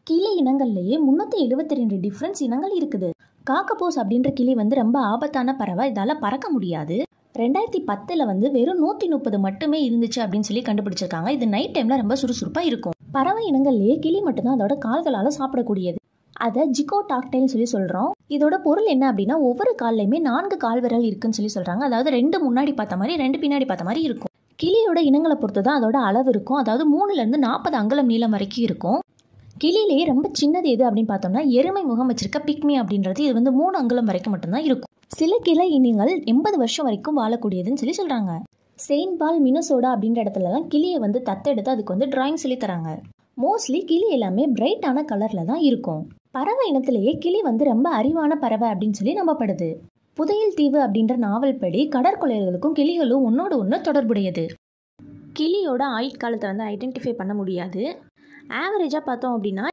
கிளி இனங்கள்லேயே முந்நூற்றி எழுபத்தி ரெண்டு டிஃப்ரென்ஸ் இனங்கள் இருக்குது காக்கபோஸ் அப்படின்ற கிளி வந்து ரொம்ப ஆபத்தான பறவை இதால் பறக்க முடியாது ரெண்டாயிரத்தி பத்தில் வந்து வெறும் நூற்றி முப்பது மட்டுமே இருந்துச்சு அப்படின்னு சொல்லி கண்டுபிடிச்சிருக்காங்க இது நைட் டைமில் ரொம்ப சுறுசுறுப்பாக இருக்கும் பறவை இனங்கள்லேயே கிளி மட்டும்தான் அதோட கால்களால் சாப்பிடக்கூடியது அதை ஜிகோ டாக்டைல்னு சொல்லி சொல்கிறோம் இதோட பொருள் என்ன அப்படின்னா ஒவ்வொரு கால்லையுமே நான்கு கால் விரல் இருக்குன்னு சொல்லி சொல்கிறாங்க அதாவது ரெண்டு முன்னாடி பார்த்த மாதிரி ரெண்டு பின்னாடி பார்த்த மாதிரி இருக்கும் கிளியோட இனங்களை பொறுத்து தான் அதோட அளவு இருக்கும் அதாவது மூணுலேருந்து நாற்பது அங்குலம் நீளம் வரைக்கும் இருக்கும் கிளியிலேயே ரொம்ப சின்னது எது அப்படின்னு பார்த்தோம்னா எருமை முகம் வச்சிருக்க பிக்மி அப்படின்றது இது வந்து மூணு அங்குலம் வரைக்கும் மட்டும்தான் இருக்கும் சில கிளை இனங்கள் எண்பது வருஷம் வரைக்கும் வாழக்கூடியதுன்னு சொல்லி சொல்கிறாங்க செயின்ட் பால் மினசோடா அப்படின்ற இடத்துலலாம் கிளியை வந்து தத்தெடுத்து அதுக்கு வந்து டிராயிங் சொல்லி தராங்க மோஸ்ட்லி கிளி எல்லாமே பிரைட்டான கலரில் தான் இருக்கும் பறவை இனத்திலேயே கிளி வந்து ரொம்ப அறிவான பறவை அப்படின்னு சொல்லி நம்பப்படுது புதையல் தீவு அப்படின்ற நாவல் படி கடற்கொள்ளையர்களுக்கும் கிளிகளும் ஒன்னோட ஒன்று தொடர்புடையது கிளியோட ஆயுட்காலத்தை வந்து ஐடென்டிஃபை பண்ண முடியாது ஆவரேஜாக பார்த்தோம் அப்படின்னா